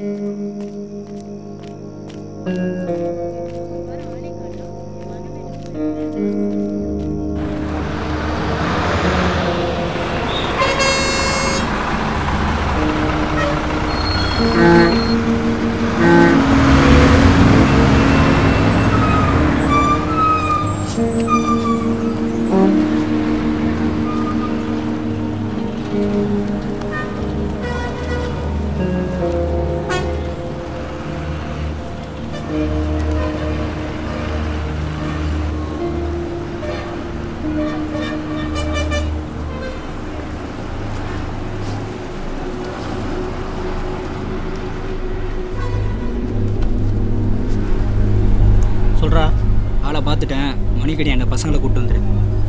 சொல்றா ஆளை பார்த்துட்டேன் மணிக்கடி எங்கள் பசங்களை கூப்பிட்டு வந்துரு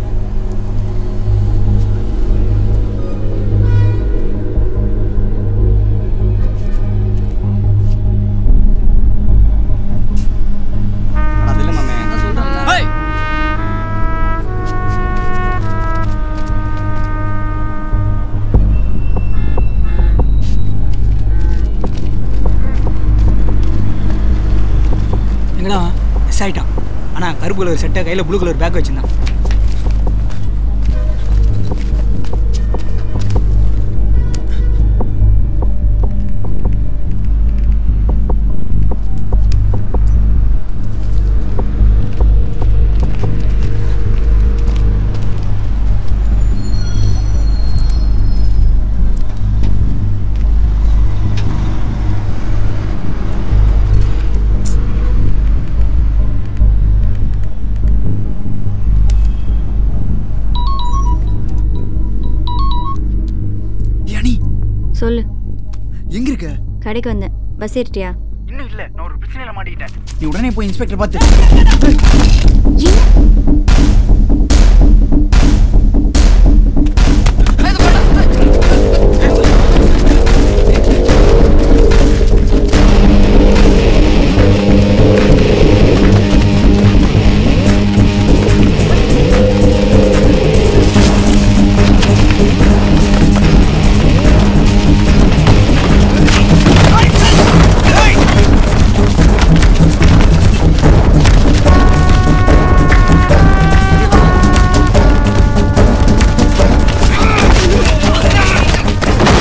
அது இல்லை மாமே ஏய்! எங்கடா மிஸ் ஆயிட்டான் ஆனால் கருப்பு கலர் செட்டை கையில் ப்ளூ கலர் பேக் வச்சிருந்தான் யானி சொல்லு எங்க இருக்க கடைக்கு வந்தேன் பஸ் ஏறிட்டியா இன்னும் இல்ல நான் ஒரு பிரச்சனையில மாட்டிக்கிட்டேன் நீ உடனே போய் இன்ஸ்பெக்டர் பார்த்து ஆ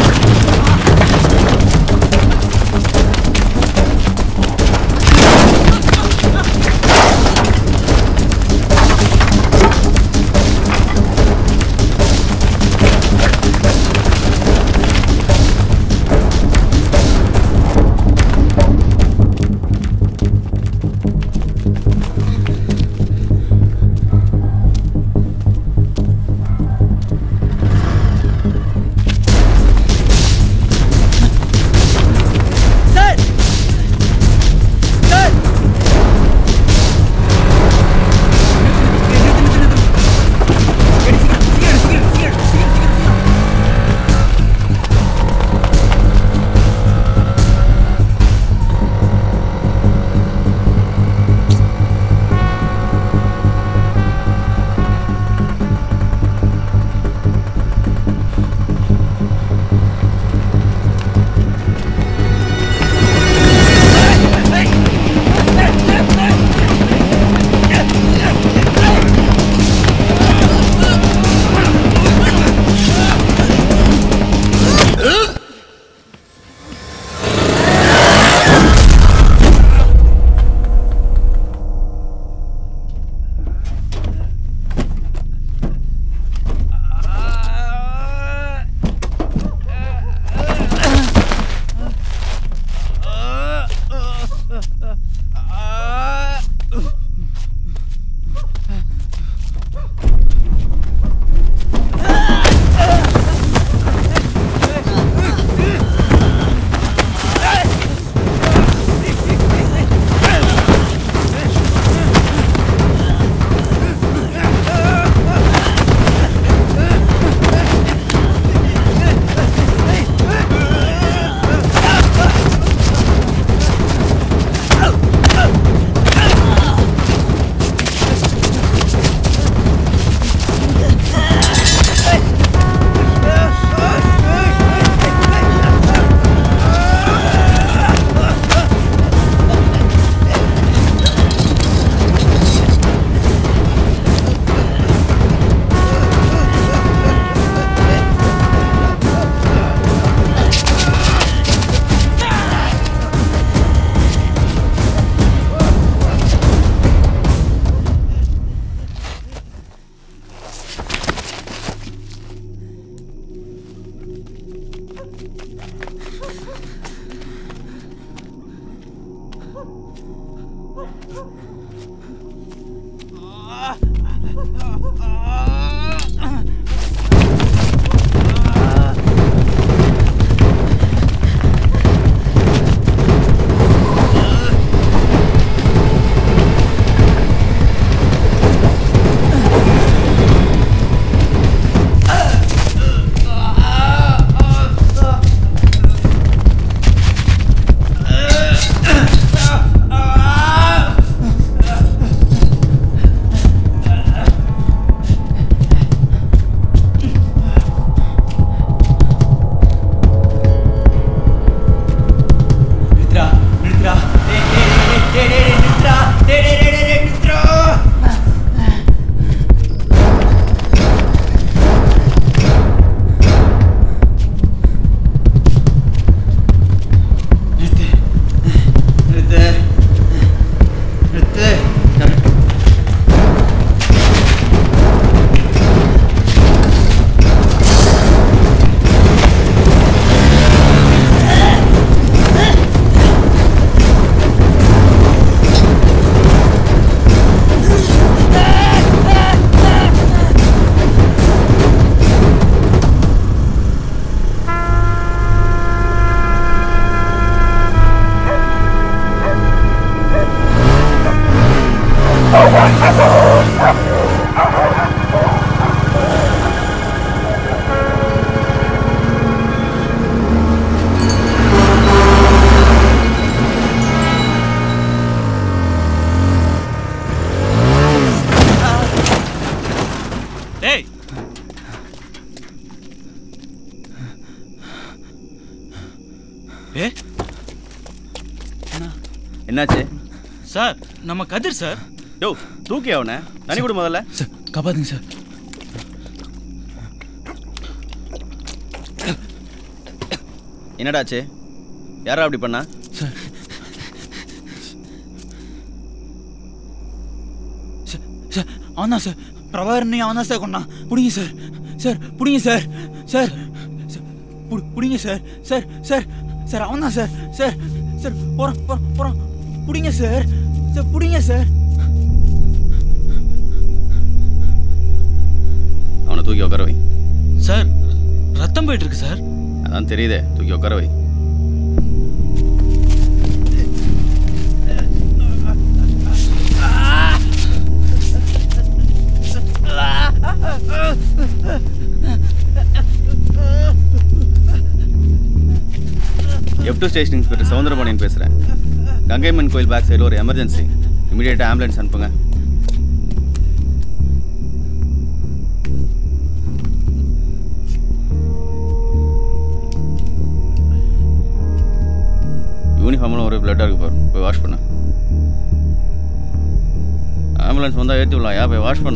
ஏ என்னாச்சு சார் நம்ம கதிர் சார் யோ தூக்கி அவனை தனி கொடு முதல்ல சார் காப்பாத்துங்க சார் என்னடாச்சு யாரா அப்படி பண்ணா சார் சார் சார் அவன் தான் சார் பிரபாகரனை அவன் தான் சார் கொண்டான் பிடிங்க சார் சார் பிடிங்க சார் சார் சார், புடி- பிடிங்க சார் சார் சார் சார் அவன் தான் சார் சார் சார் போகிறான் போகிறான் போகிறான் பிடிங்க சார் சார் பிடிங்க சார் அவனை தூக்கி உட்கார வை சார் ரத்தம் போயிட்டு இருக்கு சார் அதான் தெரியுதே தூக்கி உட்கார வை F two station inspector Soundarapaniyan பேசுகிறேன் கங்கைமன் கோயில் பேக் சைடில் ஒரு எமர்ஜென்சி இமீடியட்டாக ஆம்புலன்ஸ் அனுப்புங்க யூனிஃபார்ம்லாம் ஒரே பிளட்டாக இருக்கு பாரு போய் வாஷ் பண்ண ஆம்புலன்ஸ் வந்தால் ஏற்றி விடலாம் யா போய் வாஷ் பண்ண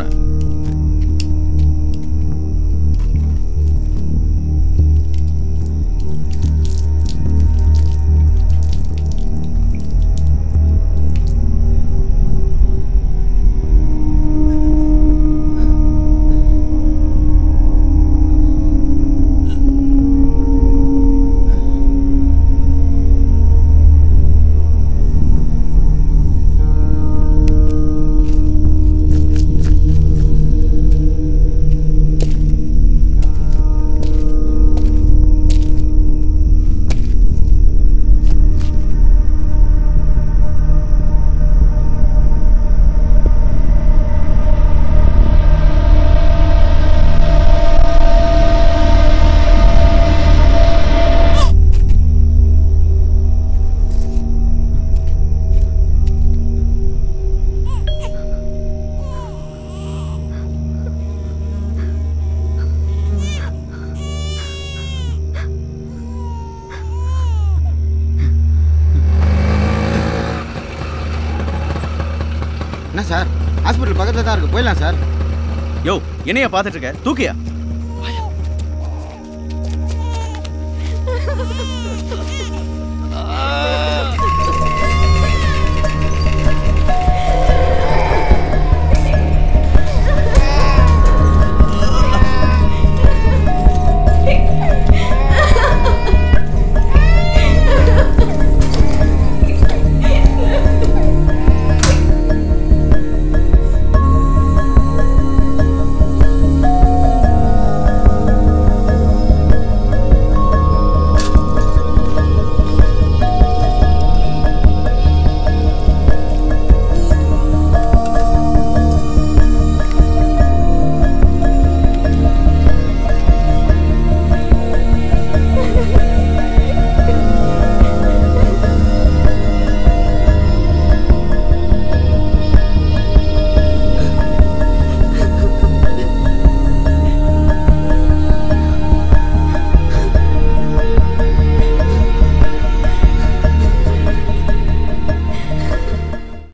என்ன சார் ஹாஸ்பிட்டல் பக்கத்தில் தான் இருக்கு போயிடலாம் சார் யோ என்னையா பார்த்துட்டு இருக்க தூக்கியா